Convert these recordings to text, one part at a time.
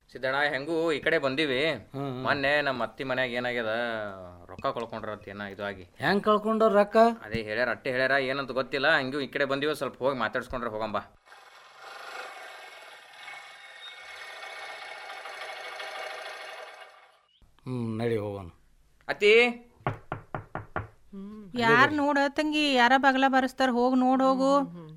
ಸಿದ್ದಣ್ಣ ಹೆಂಗೂ ಈ ಕಡೆ ಬಂದೀವಿ ಮೊನ್ನೆ ನಮ್ಮ ಅತ್ತಿ ಮನ್ಯಾಗ ಏನಾಗ್ಯದ ರೊಕ್ಕ ಕಳ್ಕೊಂಡ್ರ ಅಂತ ಏನ ಇದು ಆಗಿ ಹೆಂಗ್ ಕಳ್ಕೊಂಡವ್ರ ರೊಕ್ಕ ಅದೇ ಹೇಳ್ಯಾರ ಅಟ್ಟೆ ಹೇಳ್ಯಾರ ಏನಂತ ಗೊತ್ತಿಲ್ಲ ಹಂಗೂ ಈ ಕಡೆ ಬಂದೀವಿ ಸ್ವಲ್ಪ ಹೋಗಿ ಮಾತಾಡ್ಸ್ಕೊಂಡ್ರೆ ಹೋಗಂಬ ಹ್ಮ್ ನಡಿ ಹೋಗೋಣ ಅತ್ತಿ ಯಾರ್ ನೋಡ ತಂಗಿ ಯಾರ ಬಗಲ ಬರಸ್ತಾರ ಹೋಗ್ ನೋಡ್ ಹೋಗು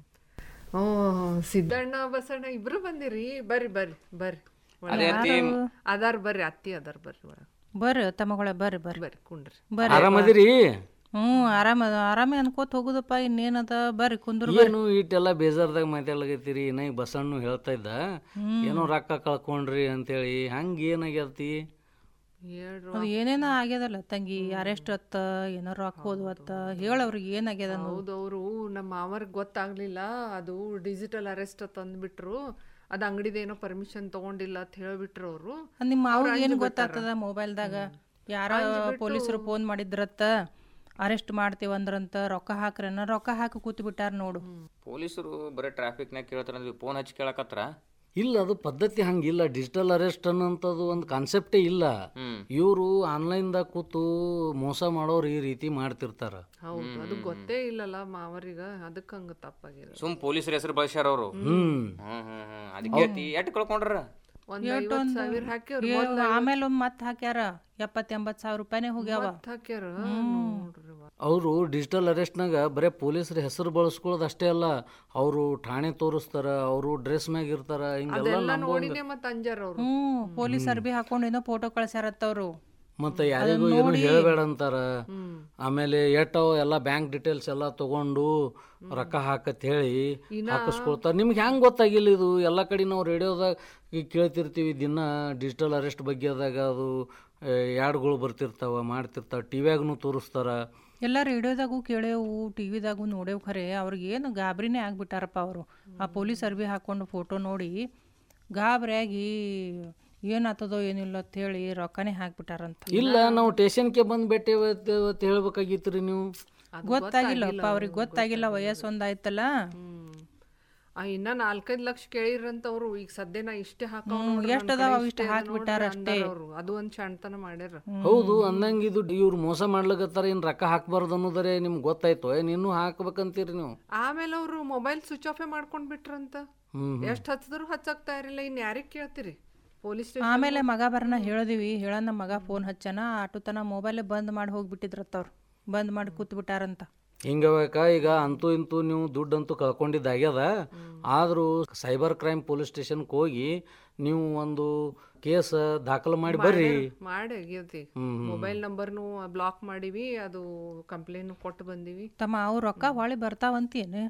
ಓ ಸಿದ್ದಣ್ಣ ಬಸಣ್ಣ ಇಬ್ರು ಬಂದಿರಿ ಬರ್ರಿ ಬರ್ರಿ ಬರ್ರಿ ಅದೇ ಅತ್ತಿ ಅದಾರ್ ಬರ್ರಿ ಅತ್ತಿ ಅದಾರ್ ಬರ್ರಿ ಒಳಗ್ ಬರ್ರಿ ತಮ್ಮಗಳ ಬರ್ರಿ ಬರ್ರಿ ಬರ್ರಿ ಕುಂಡ್ರಿ ಬರ್ರಿ ಆರಾಮದಿರಿ ಹ್ಮ್ ಆರಾಮ ಆರಾಮೇ ಅನ್ಕೋತ ಹೋಗುದಪ್ಪ ಇನ್ನೇನದ ಬರ್ರಿ ಕುಂದ್ರ ಏನು ಇಟ್ಟೆಲ್ಲ ಬೇಜಾರ್ದಾಗ ಮಾತಾಡ್ಲಾಗತ್ತೀರಿ ಇನ್ನ ಈಗ ಬಸಣ್ಣು ಹೇಳ್ತಾ ಇದ್ದ ಏನೋ ರೊಕ್ಕ ಕಳ್ಕೊಂಡ್ರಿ ಅಂತೇಳಿ ಹಂಗ ಏನಾಗ್ಯತಿ ಹೇಳ್ರು ಅದು ಏನೇನ ಆಗ್ಯದಲ್ಲ ತಂಗಿ ಅರೆಸ್ಟ್ ಅತ್ತ ಏನೋ ರೊಕ್ಕ ಹೋದ್ವತ್ತ ಹೇಳ ಅವ್ರಿಗೆ ಏನಾಗ್ಯದ ಅನ್ನೋದು. ಹೌದು ಅವರು ನಮ್ಮ ಮಾವರ್ಗ್ ಗೊತ್ತಾಗ್ಲಿಲ್ಲ ಅದು ಡಿಜಿಟಲ್ ಅರೆಸ್ಟ್ ತಂದ್ಬಿಟ್ರು ಅದ್ ಅಂಗಡಿದೇನೋ ಪರ್ಮಿಷನ್ ತಗೊಂಡಿಲ್ಲ ಅಂತ ಹೇಳ್ಬಿಟ್ರು ಅವರು ಅದ್ ನಿಮ್ಮ ಅವ್ರಿಗೆ ಏನು ಗೊತ್ತಾಗ್ತದ ಮೊಬೈಲ್ದಾಗ ಯಾರ ಪೊಲೀಸರು ಫೋನ್ ಮಾಡಿದ್ರತ್ತ ಅರೆಸ್ಟ್ ಮಾಡ್ತೀವಂದ್ರಂತ ರೊಕ್ಕ ಹಾಕ್ರನ ರೊಕ್ಕ ಹಾಕಿ ಕೂತ್ ಬಿಟ್ಟಾರ ನೋಡು ಪೊಲೀಸರು ಬರೀ ಟ್ರಾಫಿಕ್ನಾಗ ಕೇಳ್ತಾರ ಫೋನ್ ಹಚ್ಚಿ ಕೇಳಕತ್ರ ಇಲ್ಲ ಅದು ಪದ್ಧತಿ ಹಂಗಿಲ್ಲ ಡಿಜಿಟಲ್ ಅರೆಸ್ಟ್ ಅನ್ನೋಂಥದ್ದು ಒಂದು ಕಾನ್ಸೆಪ್ಟೇ ಇಲ್ಲ ಇವರು ಆನ್ಲೈನ್ದಾಗ ಕೂತು ಮೋಸ ಮಾಡೋರು ಈ ರೀತಿ ಮಾಡ್ತಿರ್ತಾರ ಹೌದು ಅದು ಗೊತ್ತೇ ಇಲ್ಲಲ್ಲ ಮಾವರಿಗ ಅದಕ್ಕೆ ಹಂಗ ತಪ್ಪಾಗಿದೆ ಸುಮ್ ಪೊಲೀಸರ ಹೆಸರು ಬಳಸ್ಯಾರ ಅವರು ಹ್ಮ್ ಹ್ಮ್ ಹ್ಮ್ ಹ್ಮ್ ಅದಕ್ಕೆ ಅತ್ತಿ ಎಟ್ ಕಳ್ಕೊಂಡ್ರ ಒಂದ್ ಐವತ್ ಸಾವಿರ ಹಾಕ್ಯಾರ ಏ, ಆಮೇಲೆ ಒಮ್ಮೆ ಮತ್ತೆ ಹಾಕ್ಯಾರ ಎಪ್ಪತ್ ಎಂಬತ್ ಸಾವಿರ ರೂಪಾಯಿನೇ ಹೋಗ್ಯಾವ ಮತ್ತ್ ಹಾಕ್ಯಾರ ನೋಡ್ರಿ ವಾ. ಅವರು ಡಿಜಿಟಲ್ ಅರೆಸ್ಟ್ನಾಗ ಬರೇ ಪೊಲೀಸರ ಹೆಸರು ಬಳಸ್ಕೊಳ್ಳೋದು ಅಷ್ಟೇ ಅಲ್ಲ ಅವರು ಠಾಣೆ ತೋರಿಸ್ತಾರ ಅವರು ಡ್ರೆಸ್ ಮ್ಯಾಗ ಇರ್ತಾರ ಹಿಂಗೆಲ್ಲ ಅದೆಲ್ಲ ನೋಡಿನೇ ಮತ್ ಅಂಜಾರ ಅವ್ರು ಹ್ಮ್ ಪೊಲೀಸ್ ಅರ್ಬಿ ಹಾಕೊಂಡು ಏನೋ ಫೋಟೋ ಕಳ್ಸ್ಯಾರತ್ತವ್ರು ಮತ್ತೆ ಯಾರಿಗೂ ಏನು ಹೇಳಬೇಡ ಅಂತಾರ ಆಮೇಲೆ ಎಟ್ಟವ ಎಲ್ಲ ಬ್ಯಾಂಕ್ ಡೀಟೇಲ್ಸ್ ಎಲ್ಲ ತಗೊಂಡು ರೊಕ್ಕ ಹಾಕತ್ ಹೇಳಿ ಹಾಕಿಸ್ಕೊಳ್ತಾರ ನಿಮ್ಗೆ ಹೆಂಗ್ ಗೊತ್ತಾಗಿಲ್ಲ ಇದು ಎಲ್ಲ ಕಡೆ ನಾವು ರೇಡಿಯೋದಾಗ ಈಗ ಕೇಳ್ತಿರ್ತೀವಿ ದಿನ ಡಿಜಿಟಲ್ ಅರೆಸ್ಟ್ ಬಗ್ಗೆ ಅದಾಗ ಅದು ಯಾಡ್ಗಳು ಬರ್ತಿರ್ತಾವ ಮಾಡ್ತಿರ್ತಾವ ಟಿವ್ಯಾಗೂ ತೋರಿಸ್ತಾರ ಎಲ್ಲ ರೇಡಿಯೋದಾಗೂ ಕೇಳೇವು ಟಿವಿದಾಗೂ ನೋಡೇವು ಖರೆ ಅವ್ರಿಗೆ ಏನು ಗಾಬರಿನೇ ಆಗ್ಬಿಟ್ಟಾರಪ್ಪ ಅವರು ಆ ಪೊಲೀಸ್ ಅರ್ಬಿ ಹಾಕೊಂಡು ಫೋಟೋ ನೋಡಿ ಗಾಬರಿಯಾಗಿ ಏನಾಗ್ತದೋ ಏನಿಲ್ಲ ಅಂತ ಹೇಳಿ ರೊಕ್ಕನೇ ಹಾಕ್ಬಿಟ್ಟಾರಂತ ಇಲ್ಲ ನಾವು ಸ್ಟೇಷನ್ಗೆ ಬಂದು ಭೇಟಿ ಅಂತ ಹೇಳ್ಬೇಕಾಗಿತ್ತು ರೀ ನೀವು ಗೊತ್ತಾಗಿಲ್ಲಪ್ಪ ಅವ್ರಿಗೆ ಗೊತ್ತಾಗಿಲ್ಲ ವಯಸ್ಸು ಒಂದಾಯ್ತಲ್ಲ ಹ್ಮ್ ಆ ಇನ್ನ ನಾಲ್ಕೈದ್ ಲಕ್ಷ ಕೇಳಿರಂತ ಅವ್ರು ಈಗ ಸದ್ಯ ನಾ ಇಷ್ಟೇ ಹಾಕೋ ಎಷ್ಟ್ ಅದಾವ ಅವ್ ಇಷ್ಟ್ ಹಾಕ್ಬಿಟ್ಟಾರ ಅಷ್ಟೇ. ಅದು ಒಂದ್ ಶಾಣ್ತನ ಮಾಡ್ಯಾರ ಹೌದು ಅಂದಂಗೆ ಇದು ಇವ್ರು ಮೋಸ ಮಾಡ್ಲಕತ್ತಾರ ಏನು ರೊಕ್ಕ ಹಾಕ್ಬಾರ್ದು ಅನ್ನೋದರೆ ನಿಮ್ಗೆ ಗೊತ್ತಾಯ್ತು ಏನು ಇನ್ನೂ ಹಾಕ್ಬೇಕಂತೀರಿ ನೀವು ಆಮೇಲೆ ಅವ್ರು ಮೊಬೈಲ್ ಸ್ವಿಚ್ ಆಫೇ ಮಾಡ್ಕೊಂಡ್ ಬಿಟ್ರಂತ ಹ್ಮ್ ಎಷ್ಟ್ ಹಚ್ಚಿದ್ರು ಹಚ್ಚಕ್ತಾ ಇರಲಿಲ್ಲ ಇನ್ ಯಾರಿಗ್ ಕೇಳ್ತೀರಿ ಪೊಲೀಸ್ ಆಮೇಲೆ ಮಗ ಬರನ ಹೇಳಿದಿವಿ ಹೇಳ ನಮ್ಮ ಮಗ ಫೋನ್ ಹಚ್ಚನ ಆಟೋ ತನ ಮೊಬೈಲೇ ಬಂದ್ ಮಾಡಿ ಹೋಗ್ಬಿಟ್ಟಿದ್ರತ್ತವ್ರು ಬಂದ್ ಮಾಡಿ ಕೂತ್ ಬಿಟ್ಟಾರಂತ ಹಿಂಗಬೇಕ ಈಗ ಅಂತೂ ಇಂತೂ ನೀವು ದುಡ್ಡಂತೂ ಕಳ್ಕೊಂಡಿದ್ದಾಗ್ಯದ ಆದರೂ ಸೈಬರ್ ಕ್ರೈಮ್ ಪೊಲೀಸ್ ಸ್ಟೇಷನ್ಗೆ ಹೋಗಿ ನೀವು ಒಂದು ಕೇಸ್ ದಾಖಲು ಮಾಡಿ ಬರ್ರಿ ಮಾಡಿ ಆಗೈತಿ ಮೊಬೈಲ್ ನಂಬರ್ನು ಬ್ಲಾಕ್ ಮಾಡಿವಿ ಅದು ಕಂಪ್ಲೇನ್ ಕೊಟ್ಟು ಬಂದಿವಿ ತಮ್ಮ ಅವ್ ರೊಕ್ಕ ಹೊಳಿ ಬರ್ತಾವಂತೇನು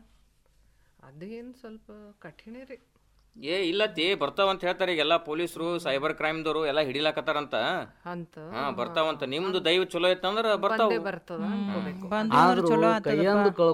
ಅದೇನ್ ಸ್ವಲ್ಪ ಕಠಿಣ ರೀ ಏ ಇಲ್ಲತ್ತಿ ಬರ್ತಾವಂತ ಹೇಳ್ತಾರೆ ಈಗೆಲ್ಲ ಪೊಲೀಸರು ಸೈಬರ್ ಕ್ರೈಮ್ದವರು ಎಲ್ಲ ಹಿಡಿಲಾಕತ್ತಾರಂತ ಅಂತ ಹಾ ಬರ್ತಾವಂತ ನಿಮ್ದು ದೈವ ಚಲೋ ಐತಂದ್ರ ಬರ್ತಾವ ಬರ್ತದ ಅನ್ಕೋಬೇಕು ಬಂದು ಆದ್ರೂ ಕೈಯಂದು ಕಳ್